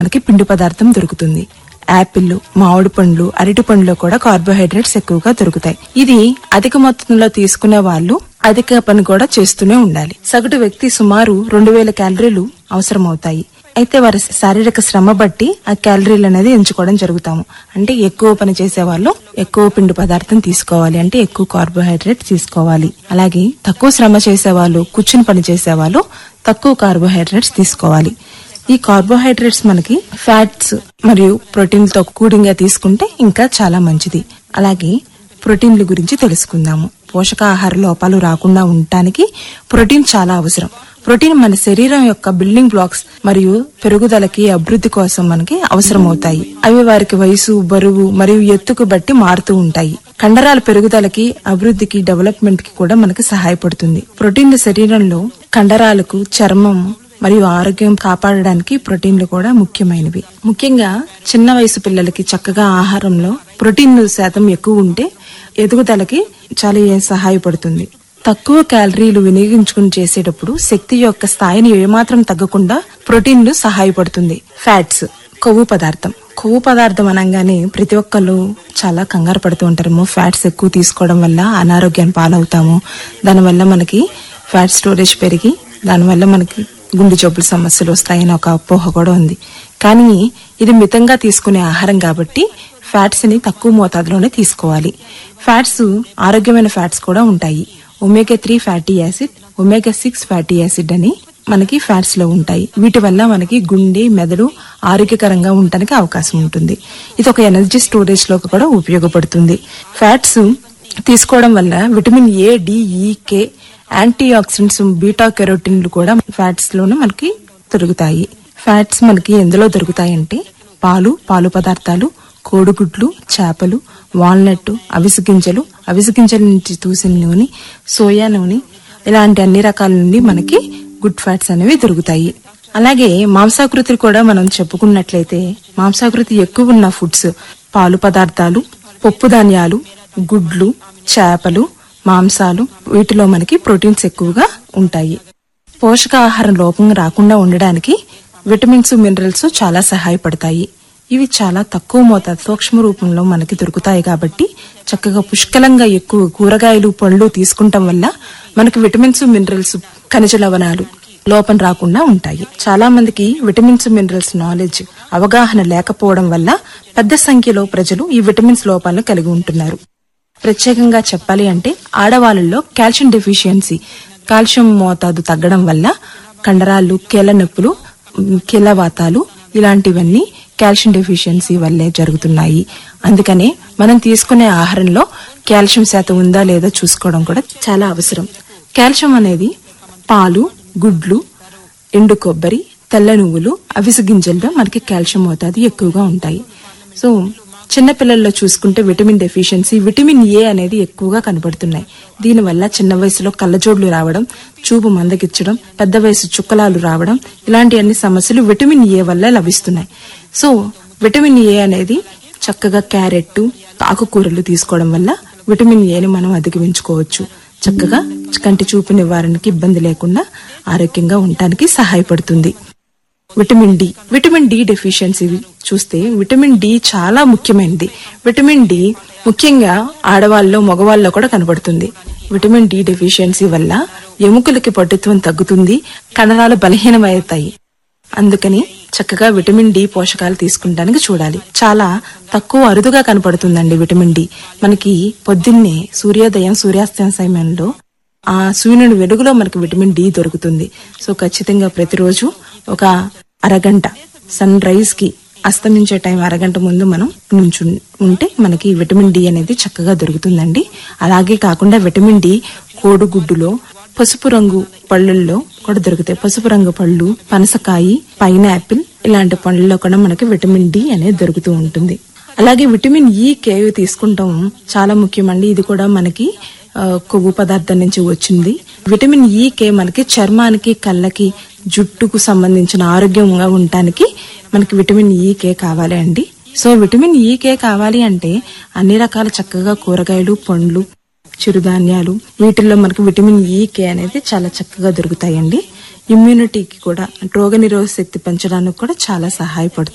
మనకి పిండి పదార్థం దొరుకుతుంది యాపిల్ మామిడి పండ్లు అరటి పండ్లు కూడా కార్బోహైడ్రేట్స్ ఎక్కువగా దొరుకుతాయి ఇది అధిక మొత్తంలో తీసుకునే వాళ్ళు అధిక పని కూడా చేస్తూనే ఉండాలి సగటు వ్యక్తి సుమారు రెండు వేల క్యాలరీలు అవసరమవుతాయి అయితే వారి శారీరక శ్రమ బట్టి ఆ క్యాలరీలు అనేది ఎంచుకోవడం జరుగుతాము అంటే ఎక్కువ పని చేసే వాళ్ళు ఎక్కువ పిండి పదార్థం తీసుకోవాలి అంటే ఎక్కువ కార్బోహైడ్రేట్ తీసుకోవాలి అలాగే తక్కువ శ్రమ చేసే వాళ్ళు కూర్చుని పని చేసే వాళ్ళు తక్కువ కార్బోహైడ్రేట్స్ తీసుకోవాలి ఈ కార్బోహైడ్రేట్స్ మనకి ఫ్యాట్స్ మరియు ప్రోటీన్ తో కూడిగా తీసుకుంటే ఇంకా చాలా మంచిది అలాగే ప్రోటీన్ల గురించి తెలుసుకుందాము పోషకాహార లోపాలు రాకుండా ఉండటానికి ప్రోటీన్ చాలా అవసరం ప్రోటీన్ మన శరీరం యొక్క బిల్డింగ్ బ్లాక్స్ మరియు పెరుగుదలకి అభివృద్ధి కోసం మనకి అవసరమవుతాయి అవి వారికి వయసు బరువు మరియు ఎత్తుకు బట్టి మారుతూ ఉంటాయి కండరాల పెరుగుదలకి అభివృద్ధికి డెవలప్మెంట్ కి కూడా మనకి సహాయపడుతుంది ప్రోటీన్లు శరీరంలో కండరాలకు చర్మం మరియు ఆరోగ్యం కాపాడడానికి ప్రోటీన్లు కూడా ముఖ్యమైనవి ముఖ్యంగా చిన్న వయసు పిల్లలకి చక్కగా ఆహారంలో ప్రోటీన్ శాతం ఎక్కువ ఉంటే ఎదుగుదలకి చాలా ఏ- సహాయపడుతుంది తక్కువ క్యాలరీలు వినియోగించుకుని చేసేటప్పుడు శక్తి యొక్క స్థాయిని ఏమాత్రం తగ్గకుండా ప్రోటీన్లు సహాయపడుతుంది ఫ్యాట్స్ కొవ్వు పదార్థం కొవ్వు పదార్థం అనగానే ప్రతి ఒక్కళ్ళు చాలా కంగారు పడుతూ ఉంటారు ఫ్యాట్స్ ఎక్కువ తీసుకోవడం వల్ల అనారోగ్యాన్ని పాలవుతాము దానివల్ల మనకి ఫ్యాట్ స్టోరేజ్ పెరిగి దానివల్ల మనకి గుండె జబ్బుల సమస్యలు వస్తాయని ఒక అపోహ కూడా ఉంది కానీ ఇది మితంగా తీసుకునే ఆహారం కాబట్టి ఫ్యాట్స్ ని తక్కువ మోతాదులోనే తీసుకోవాలి ఫ్యాట్స్ ఆరోగ్యమైన ఫ్యాట్స్ కూడా ఉంటాయి omega three fatty acid omega six fatty acid అని మనకి ఫ్యాట్స్ లో ఉంటాయి వీటి వల్ల మనకి గుండె మెదడు ఆరోగ్యకరంగా ఉండటానికి అవకాశం ఉంటుంది ఇది ఒక ఎనర్జీ స్టోరేజ్ లో కూడా ఉపయోగపడుతుంది ఫ్యాట్స్ తీసుకోవడం వల్ల vitamin A D E K antioxidants beta కెరోటిన్లు కూడా ఫ్యాట్స్ లోనే మనకి దొరుకుతాయి ఫ్యాట్స్ మనకి ఎందులో దొరుకుతాయంటే పాలు పాలు పదార్థాలు కోడిగుడ్లు చేపలు వాల్నట్ అవిసె గింజలు అవిసె గింజల నుంచి తూసిన నూనె సోయా నూనె ఇలాంటి అన్ని రకాల నుండి మనకి గుడ్ ఫ్యాట్స్ అనేవి దొరుకుతాయి అలాగే మాంసాకృతులు కూడా మనం చెప్పుకున్నట్లయితే మాంసాకృతి ఎక్కువ ఉన్న ఫుడ్స్ పాలు పదార్థాలు పప్పు ధాన్యాలు గుడ్లు చేపలు మాంసాలు వీటిలో మనకి ప్రోటీన్స్ ఎక్కువగా ఉంటాయి పోషకాహారం లోపం రాకుండా ఉండడానికి విటమిన్స్ మినరల్స్ చాలా సహాయపడతాయి ఇవి చాలా తక్కువ మోతాదు సూక్ష్మ రూపంలో మనకి దొరుకుతాయి కాబట్టి చక్కగా పుష్కలంగా ఎక్కువ కూరగాయలు పండ్లు తీసుకుంటాం వల్ల మనకి విటమిన్స్ మినరల్స్ ఖనిజ లవణాలు లోపం రాకుండా ఉంటాయి చాలా మందికి విటమిన్స్ మినరల్స్ నాలెడ్జ్ అవగాహన లేకపోవడం వల్ల పెద్ద సంఖ్యలో ప్రజలు ఈ విటమిన్స్ లోపాలను కలిగి ఉంటున్నారు ప్రత్యేకంగా చెప్పాలి అంటే ఆడవాళ్ళలో కాల్షియం డెఫిషియన్సీ కాల్షియం మోతాదు తగ్గడం వల్ల కండరాలు కీళ్ళ నొప్పులు ఉమ్, కీళ్ళవాతాలు ఇలాంటివన్నీ కాల్షియం డెఫిషియన్సీ వల్లే జరుగుతున్నాయి అందుకనే మనం తీసుకునే ఆహారంలో కాల్షియం శాతం ఉందా లేదా చూసుకోవడం కూడా చాలా అవసరం కాల్షియం అనేది పాలు గుడ్లు ఎండు కొబ్బరి తెల్ల నువ్వులు అవిసె గింజల్లో మనకి కాల్షియం మోతాదు ఎక్కువగా ఉంటాయి సో చిన్న పిల్లల్లో చూసుకుంటే విటమిన్ డెఫిషియన్సీ విటమిన్ ఏ అనేది ఎక్కువగా కనబడుతున్నాయి దీనివల్ల చిన్న వయసులో కళ్ళజోడ్లు రావడం చూపు మందగిచ్చడం పెద్ద వయసు చుక్కలాలు రావడం ఇలాంటి అన్ని సమస్యలు విటమిన్ ఏ వల్ల లభిస్తున్నాయి సో విటమిన్ ఏ అనేది చక్కగా క్యారెట్ ఆకుకూరలు తీసుకోవడం వల్ల విటమిన్ ఏని మనం అధిగమించుకోవచ్చు చక్కగా కంటి చూపు నివారణకి ఇబ్బంది లేకుండా ఆరోగ్యంగా ఉండటానికి సహాయపడుతుంది vitamin D vitamin D deficiency చూస్తే విటమిన్ డి చాలా ముఖ్యమైనది విటమిన్ డి ముఖ్యంగా ఆడవాళ్ళలో మగవాళ్ళలో కూడా కనబడుతుంది విటమిన్ డి డెఫిషియన్సీ వల్ల ఎముకలకి పట్టుత్వం తగ్గుతుంది కండరాలు బలహీనమవుతాయి అందుకని చక్కగా విటమిన్ డి పోషకాలు తీసుకుంటానికి చూడాలి చాలా తక్కువ అరుదుగా కనపడుతుందండి విటమిన్ డి మనకి పొద్దున్నే సూర్యోదయం సూర్యాస్తమయం సమయంలో ఆ సూర్యుని వెలుగులో మనకి విటమిన్ డి దొరుకుతుంది సో ఖచ్చితంగా ప్రతిరోజు ఒక అరగంట సన్ రైజ్ కి అస్తమించే టైం అరగంట ముందు మనం నుంచు ఉంటే మనకి విటమిన్ డి అనేది చక్కగా దొరుకుతుందండి అలాగే కాకుండా విటమిన్ డి కోడిగుడ్డులో పసుపు రంగు పళ్ళల్లో కూడా దొరుకుతాయి పసుపు రంగు పళ్ళు పనసకాయి పైనాపిల్ ఇలాంటి పళ్ళల్లో కూడా మనకి విటమిన్ డి అనేది దొరుకుతూ ఉంటుంది అలాగే విటమిన్ ఈ కేవ్ తీసుకుంటాం చాలా ముఖ్యమండి ఇది కూడా మనకి ఆ, కొవ్వు పదార్థం నుంచి వచ్చింది విటమిన్ ఈ కే మనకి చర్మానికి కళ్ళకి జుట్టుకు సంబంధించిన ఆరోగ్యంగా ఉండటానికి మనకి విటమిన్ ఈ కే కావాలి అండి సో విటమిన్ ఈ కే కావాలి అంటే అన్ని రకాల చక్కగా కూరగాయలు పండ్లు చిరుధాన్యాలు వీటిల్లో మనకి విటమిన్ ఈ కే అనేది చాలా చక్కగా దొరుకుతాయండి ఇమ్యూనిటీకి కూడా రోగ నిరోధక శక్తి పెంచడానికి కూడా చాలా సహాయపడుతుంది